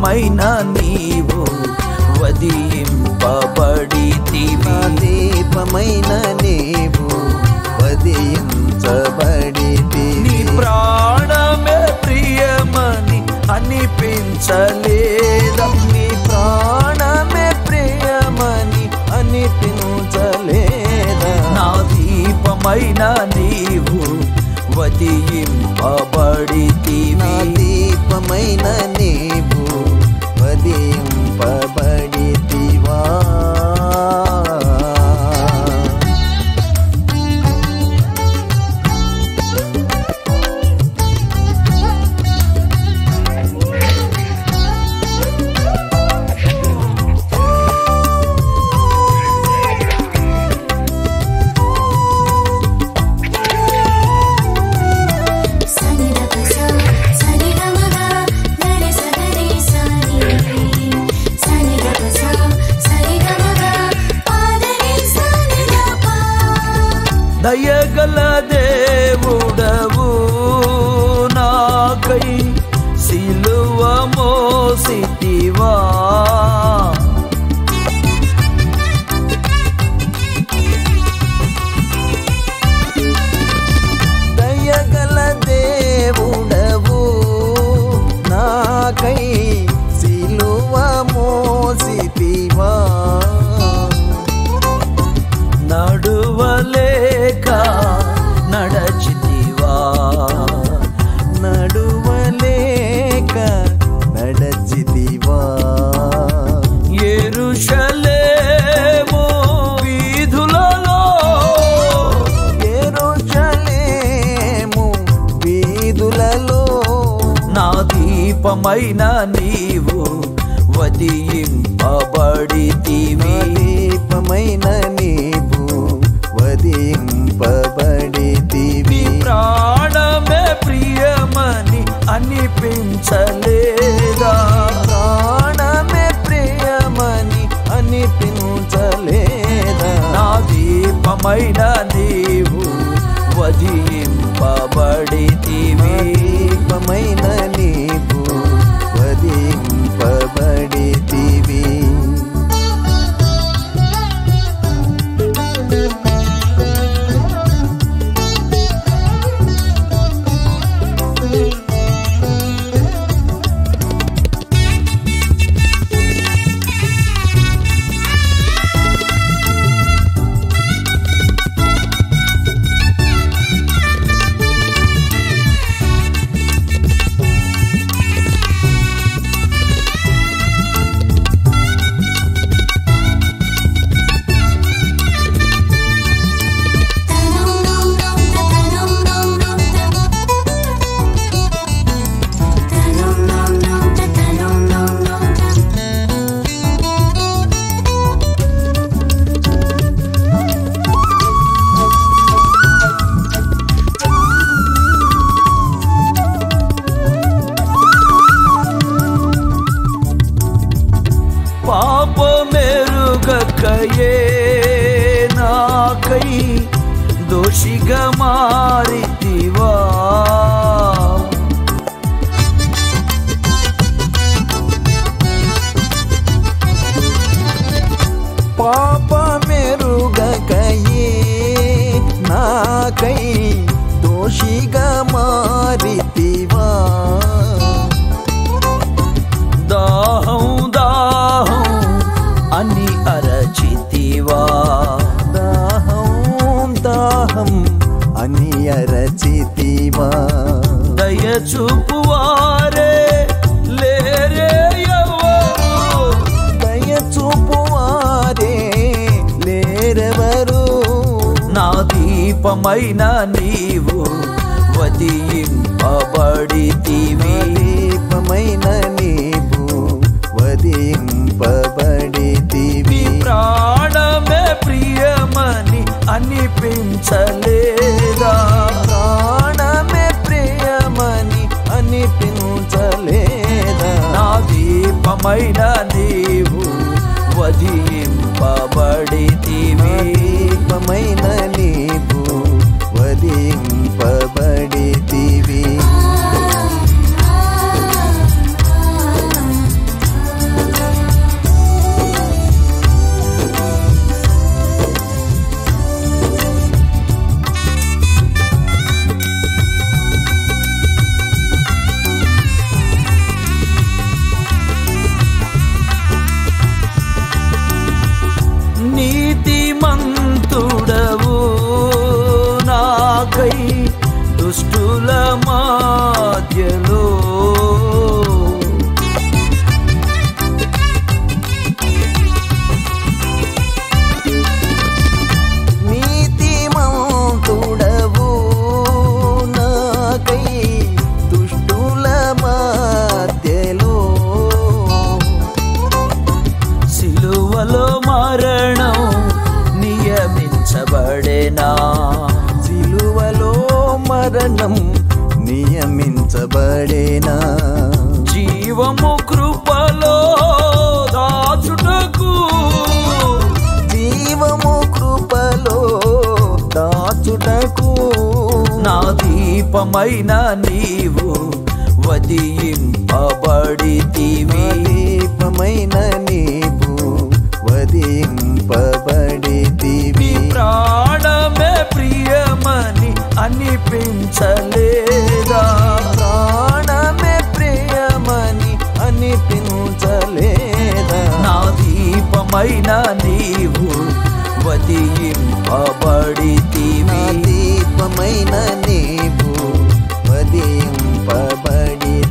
దీపమైన నీవు వదింపబడితివి నా దీపమైన నీవు వదించబడితివి నీ ప్రాణమే ప్రియమని అనిపించలేదా నీ ప్రాణమే ప్రియమని అనిపించలేదా నా దీపమైన నీవు వదింపబడితివి నా దీపమైన నీవు వదింపబడితివా సని రపస సని గమగ గరి సగరి సని సని రపస సని గమగ పాదని సని రప దయగల దేవుడవు నాకై సిలువ మోసితివా దయగల దేవుడవు నాకై సిలువ మోసితివా నడువలేక నడచితివా నడువలేక నడచితివా ఎరుషలేము వీధులలో ఎరుషలేము వీధులలో నా దీపమైన నీవు వదింపబడితివి దీపమైన నీవు వదింపబడితివి నీ ప్రాణమే ప్రియమని అనిపించలేదా ప్రాణమే ప్రియమని అనిపించలేదా నా దీపమైన నీవు వదింపబడితివి దీపమైన నీవు వదింపబడితివి తనం నం నం తనం నం నం తనం నం నం తనం నం నం పాపమెరుగకయే నాకై దోషిగా మారితివా పాప మెరుగకయే నాకై దోషిగా మారితివా దాహం దాహం అని అరచితివా దాహం దాహం అని అరచితివా దయ చూపువారే లేరే ఎవరు దయ చూపువారే లేరెవరు నా దీపమైన నీవు వదింపబడితివి దీపమైన నీవు వదింపబడితివి నీ ప్రాణమే ప్రియమని అనిపించలేదా ప్రాణమే ప్రియమని అనిపించలేదా నా దీపమైన నీవు వదింపబడితివి దీపమైన నీవు వదింపబడితివి నియమించబడేనా సిలువలో మరణం నియమించబడేనా జీవము కృపలో దాచుటకు జీవము కృపలో దాచుటకు నా దీపమైన నీవు వదియింపబడితివి దీపమైన నీవు వదింపబడితివి ప్రాణమే ప్రియమని అనిపించలేదా ప్రాణమే ప్రియమని అనిపించలేదా నా దీపమైన నీవు నా వదియింపబడితివి దీపమైన నీవు వదింపబడితివి